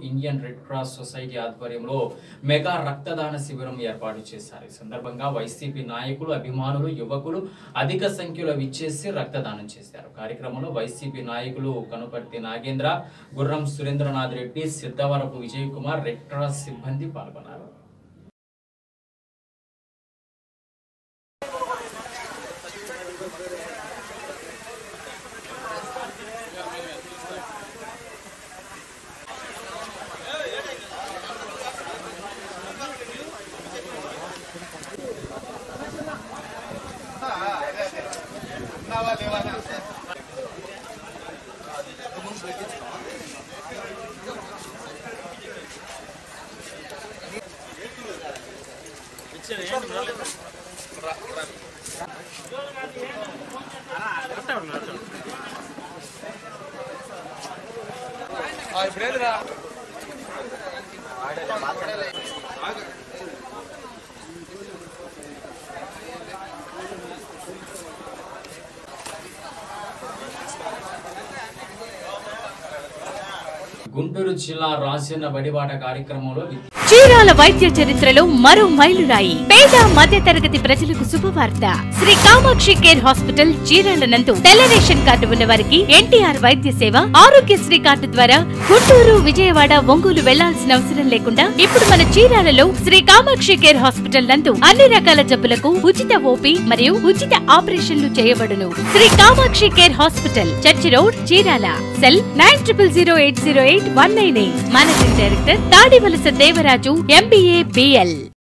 Indian Red Cross Society ఆధ్వర్యంలో mega రక్తదాన శిబిరం ఏర్పాటు చేశారు ఈ సందర్భంగా వైసీపీ నాయకులు అభిమానులు యువకులు అధిక సంఖ్యలో విచ్చేసి రక్తదానం చేశారు కార్యక్రమంలో వైసీపీ నాయకులు కనుపర్తి నాగేంద్ర గుర్రం సురేంద్రనాథ్ రెడ్డి సిద్ధవరపు విజయ్ కుమార్ రెడ్ క్రాస్ సిబ్బంది పాల్గొన్నారు గుంటూరు జిల్లా రాజన్న బడిబాట కార్యక్రమంలో విద్య- చీరాల వైద్య చరిత్రలో మరో మైలురాయి పేద మధ్య తరగతి ప్రజలకు శుభవార్త శ్రీ కామాక్షి కేర్ హాస్పిటల్ చీరాల నందు తెల్ల రేషన్ కార్డు ఉన్న వారికి ఎన్టీఆర్ వైద్య సేవ ఆరోగ్యశ్రీ కార్డు ద్వారా గుంటూరు విజయవాడ ఒంగోలు వెళ్లాల్సిన అవసరం లేకుండా ఇప్పుడు మన చీరాలలో శ్రీ కామాక్షి కేర్ హాస్పిటల్ నందు అన్ని రకాల జబ్బులకు ఉచిత ఓపీ మరియు ఉచిత ఆపరేషన్లు చేయబడును Shri Kamakshi care hospital church road Chirala cell nine triple zero eight zero eight one nine eight managing director Tadivalasa Devaraju MBA BL